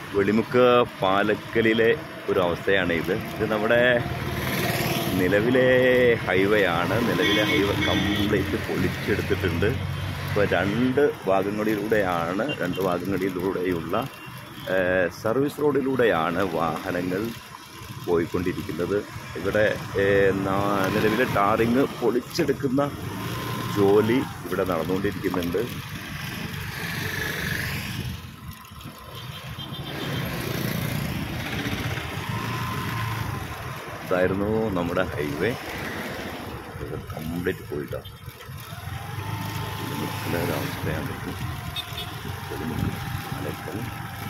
വെളിമുക്ക് പാലക്കലിലെ ഒരു അവസ്ഥയാണ് ഇത് ഇത് നമ്മുടെ നിലവിലെ ഹൈവേ ആണ് നിലവിലെ ഹൈവേ കംപ്ലീറ്റ് പൊളിച്ചെടുത്തിട്ടുണ്ട് ഇപ്പോൾ രണ്ട് ഭാഗങ്ങളിലൂടെയാണ് രണ്ട് ഭാഗങ്ങളിലൂടെയുള്ള ഏഹ്, സർവീസ് റോഡിലൂടെയാണ് വാഹനങ്ങൾ പോയിക്കൊണ്ടിരിക്കുന്നത് ഇവിടെ ഏഹ്, നാ- നിലവിലെ ടാറിങ് പൊളിച്ചെടുക്കുന്ന ജോലി ഇവിടെ നടന്നുകൊണ്ടിരിക്കുന്നുണ്ട് ഇതായിരുന്നു നമ്മുടെ ഹൈവേ ഇത് കംപ്ലീറ്റ് പോയിട്ടാണ് ഒരു അവസ്ഥയാണ് ഇത്. വെളിമുക്ക് പാലക്കൽ.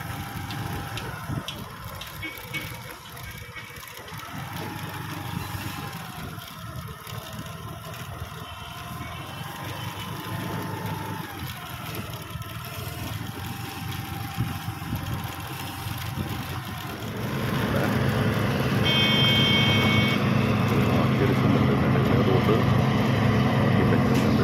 മാറ്റിയെടുക്കുന്നുണ്ട് നിലവിലെ റോഡ് മാറ്റിവെക്കുന്നുണ്ട്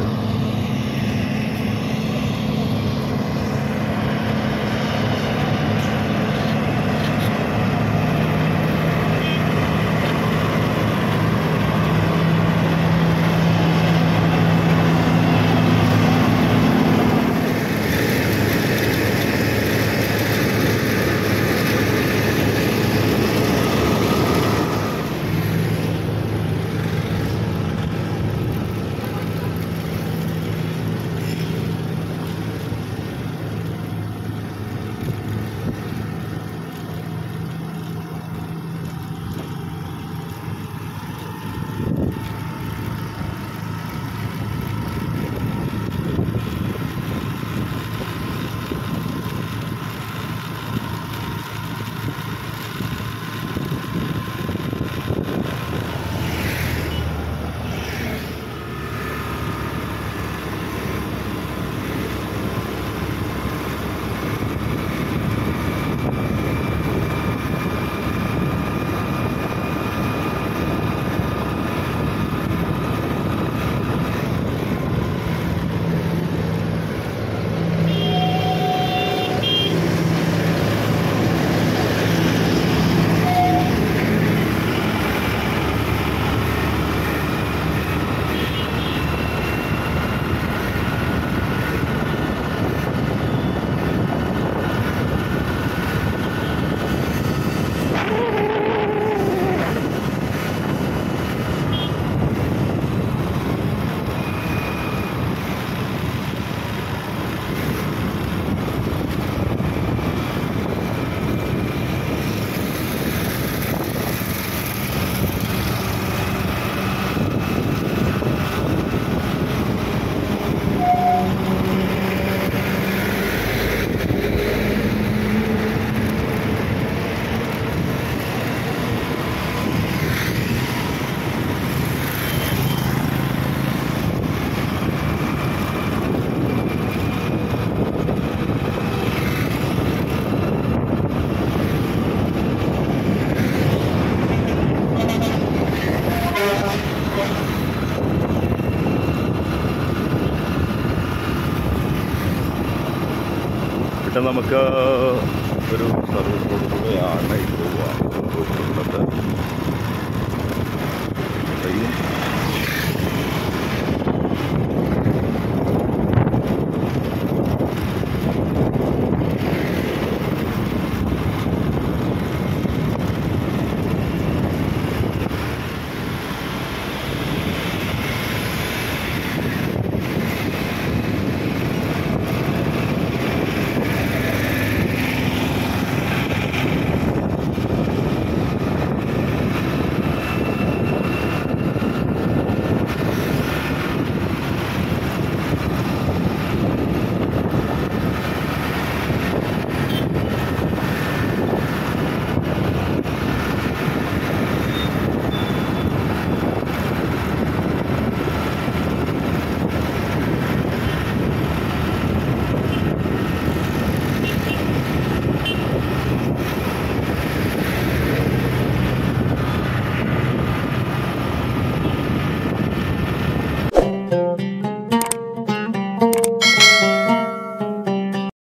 ഇവിടെ നമുക്ക് ഒരു സർവീസ് റോഡിലൂടെയാണ് ഇപ്പോൾ വാഹനം പോയിട്ടുള്ളത്